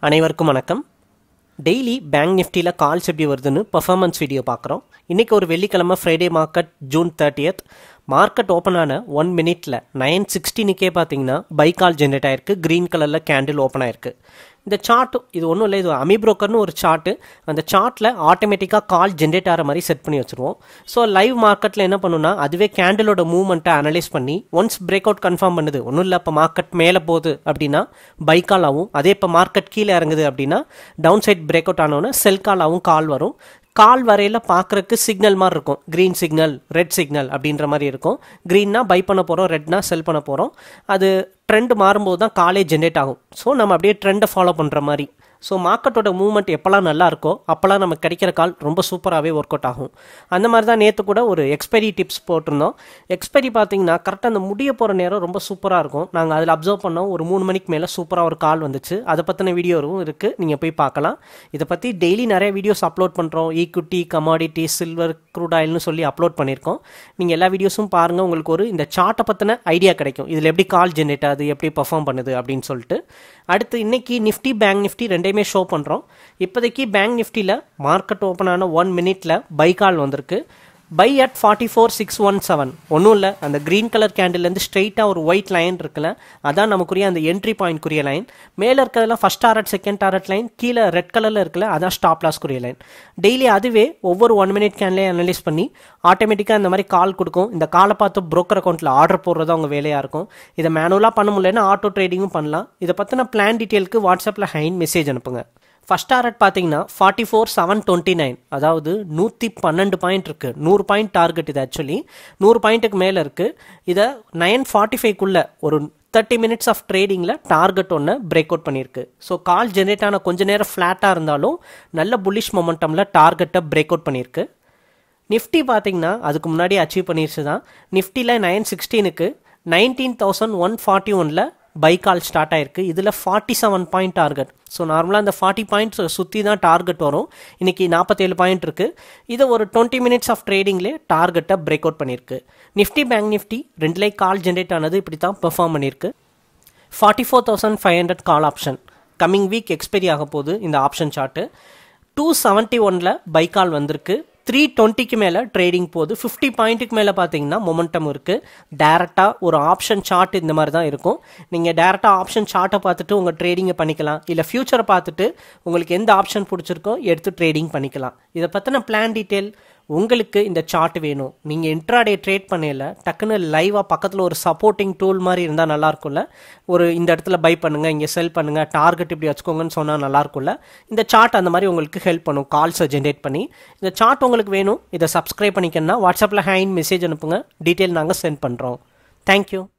அனைவருக்கும் வணக்கம் daily bank நிஃப்டியில் கால்ஸ் எப்படி வருதுன்னு பர்ஃபார்மன்ஸ் வீடியோ பார்க்குறோம் இன்றைக்கி ஒரு வெள்ளிக்கிழமை Friday market June thirtieth market open ஆன ஒன் மினிட்ல நைன் சிக்ஸ்டீனுக்கே பார்த்தீங்கன்னா பை கால் ஜென்ரேட் ஆயிருக்கு க்ரீன் கலரில் கேண்டில் ஓப்பன் ஆயிருக்கு இந்த சார்ட் இது ஒன்றும் இல்லை இது அமி புரோக்கர்னு ஒரு சார்ட்டு அந்த சார்ட்டில் ஆட்டோமேட்டிக்காக கால் ஜென்ரேட் ஆகிற மாதிரி செட் பண்ணி வச்சுருவோம் ஸோ லைவ் மார்க்கெட்டில் என்ன பண்ணுன்னா அதுவே கேண்டிலோட மூவ்மெண்ட்டை அனலைஸ் பண்ணி ஒன்ஸ் பிரேக் அவுட் கன்ஃபார்ம் பண்ணுது ஒன்றும் இல்லை இப்போ மார்க்கெட் மேலே போகுது அப்படின்னா பை கால் ஆகும் அதே இப்போ மார்க்கெட் கீழே இறங்குது அப்படின்னா டவுன் சைட் பிரேக் அவுட் ஆனோன்னா செல் கால் ஆகும் கால் வரும் கால் வரையில் பார்க்குறக்கு சிக்னல் மாதிரி இருக்கும் க்ரீன் சிக்னல் ரெட் சிக்னல் அப்படின்ற மாதிரி இருக்கும் க்ரீன்னா பை பண்ண போகிறோம் ரெட்னா செல் பண்ண போகிறோம் அது ட்ரெண்ட் மாறும்போது தான் காலே ஜென்ரேட் ஆகும் ஸோ நம்ம அப்படியே ட்ரெண்டை ஃபாலோ பண்ணுற மாதிரி ஸோ மார்க்கெட்டோட மூவ்மெண்ட் எப்போல்லாம் நல்லா இருக்கோ அப்போல்லாம் நமக்கு கிடைக்கிற கால் ரொம்ப சூப்பராகவே ஒர்க் அவுட் ஆகும் அந்த மாதிரி தான் நேற்று கூட ஒரு எக்ஸ்பைரி டிப்ஸ் போட்டிருந்தோம் எக்ஸ்பைரி பார்த்தீங்கன்னா கரெக்டாக அந்த முடிய போகிற நேரம் ரொம்ப சூப்பராக இருக்கும் நாங்கள் அதில் அப்சர்வ் பண்ணோம் ஒரு மூணு மணிக்கு மேலே சூப்பராக ஒரு கால் வந்துச்சு அதை பற்றின வீடியோவும் இருக்குது நீங்கள் போய் பார்க்கலாம் இதை பற்றி டெய்லி நிறைய வீடியோஸ் அப்லோட் பண்ணுறோம் ஈக்குட்டி கமாடிட்டி சில்வர் க்ரூட் ஆயில்னு சொல்லி அப்லோட் பண்ணியிருக்கோம் நீங்கள் எல்லா வீடியோஸும் பாருங்கள் உங்களுக்கு ஒரு இந்த சார்ட்டை பற்றின ஐடியா கிடைக்கும் இதில் எப்படி கால் ஜென்ரேட் ஆகுது எப்படி பர்ஃபார்ம் பண்ணுது அப்படின்னு சொல்லிட்டு அடுத்து இன்னைக்கு நிஃப்டி பேங்க் நிஃப்டி ரெண்டையுமே ஷோ பண்ணுறோம் இப்போதைக்கு பேங்க் நிஃப்டியில் மார்க்கெட் ஓப்பன் ஆன ஒன் மினிட்ல பை கால் வந்திருக்கு buy at forty four six one seven ஒன்றும் இல்லை அந்த க்ரீன் கலர் கேண்டில்லேருந்து ஸ்ட்ரெயிட்டாக ஒரு ஒயிட் லைன் இருக்குல்ல அதான் நமக்குரிய அந்த என்ட்ரி பாயிண்ட்க்குரிய லைன் மேலே இருக்கிறதுல first target second target line கீழே ரெட் கலரில் இருக்குல்ல அதான் ஸ்டாப் லாஸ்க்குரிய லைன் டெய்லி அதுவே ஒவ்வொரு ஒன் மினிட் கேன்லேயே அனலைஸ் பண்ணி ஆட்டோமேட்டிக்காக இந்த மாதிரி கால் கொடுக்கும் இந்த காலை பார்த்து broker அக்கௌண்ட்டில் ஆர்டர் போடுறது அவங்க வேலையாக இருக்கும் இதை மேனுவலாக பண்ண முடியலன்னா ஆட்டோ ட்ரேடிங்கும் பண்ணலாம் இதை பற்றின பிளான் டீட்டெயிலுக்கு வாட்ஸ்அப்பில் ஹைன் மெசேஜ் அனுப்புங்க ஃபஸ்ட் டாரட் பார்த்தீங்கன்னா forty four seven twenty nine அதாவது நூற்றி பன்னெண்டு பாயிண்ட் இருக்குது நூறு பாயிண்ட் டார்கெட் இது ஆக்சுவலி நூறு பாயிண்ட்டுக்கு மேலே இருக்குது இதை நைன் ஃபார்ட்டி ஃபைவ்க்குள்ளே ஒரு தேர்ட்டி மினிட்ஸ் ஆஃப் ட்ரேடிங்கில் டார்கெட் ஒன்று பிரேக் அவுட் பண்ணியிருக்கு ஸோ கால் ஜென்ரேட் ஆன கொஞ்ச நேரம் ஃப்ளாட்டாக இருந்தாலும் நல்ல புல்லிஷ் மொமெண்டமில் டார்கெட்டை பிரேக் அவுட் பண்ணியிருக்கு நிஃப்டி பார்த்தீங்கன்னா அதுக்கு முன்னாடி அச்சீவ் பண்ணிருச்சு தான் நிஃப்டியில் நைன் சிக்ஸ்டீனுக்கு நைன்டீன் தௌசண்ட் ஒன் ஃபார்ட்டி ஒனில் பை கால் ஸ்டார்ட் ஆயிருக்கு இதில் forty seven point target so நார்மலாக இந்த ஃபார்ட்டி பாயிண்ட்ஸ் சுற்றி தான் டார்கெட் வரும் இன்னைக்கு நாற்பத்தேழு பாயிண்ட் இருக்குது இது ஒரு டுவெண்ட்டி மினிட்ஸ் ஆஃப் ட்ரேடிங்லேயே டார்கெட்டை பிரேக் அவுட் பண்ணியிருக்கு நிஃப்டி பேங்க் நிஃப்டி ரெண்டுலேயே கால் ஜென்ரேட் ஆனது இப்படி தான் பெர்ஃபார்ம் பண்ணியிருக்கு forty four thousand five hundred call option coming week expiry ஆக போகுது இந்த ஆப்ஷன் சார்ட்டு டூ செவன்ட்டி ஒனில் பை கால் வந்திருக்கு த்ரீ டுவெண்ட்டிக்கு மேலே ட்ரேடிங் போகுது ஃபிஃப்டி பாயிண்ட்டுக்கு மேலே பார்த்தீங்கன்னா மொமெண்டம் இருக்குது டேரெக்டாக ஒரு ஆப்ஷன் சார்ட் இந்த மாதிரி தான் இருக்கும் நீங்கள் டேரெக்டாக ஆப்ஷன் சார்ட்டை பார்த்துட்டு உங்கள் ட்ரேடிங்கை பண்ணிக்கலாம் இல்லை ஃப்யூச்சரை பார்த்துட்டு உங்களுக்கு எந்த ஆப்ஷன் பிடிச்சிருக்கோ எடுத்து ட்ரேடிங் பண்ணிக்கலாம் இதை பற்றின பிளான் டீட்டெயில் உங்களுக்கு இந்த சார்ட் வேணும் நீங்கள் இன்ட்ராடே ட்ரேட் பண்ணல டக்குன்னு லைவாக பக்கத்தில் ஒரு சப்போர்ட்டிங் டூல் மாதிரி இருந்தால் நல்லா இருக்கும்ல ஒரு இந்த இடத்துல பை பண்ணுங்கள் இங்கே செல் பண்ணுங்கள் டார்கெட் இப்படி வச்சுக்கோங்கன்னு சொன்னால் நல்லா இருக்கும்ல இந்த சார்ட் அந்த மாதிரி உங்களுக்கு ஹெல்ப் பண்ணும் கால்ஸை ஜென்ரேட் பண்ணி இந்த சார்ட் உங்களுக்கு வேணும் இதை சப்ஸ்கிரைப் பண்ணிக்கணும்னா வாட்ஸ்அப்பில் ஹேண்ட் மெசேஜ் அனுப்புங்க டீட்டெயில் நாங்கள் சென்ட் பண்ணுறோம் தேங்க்யூ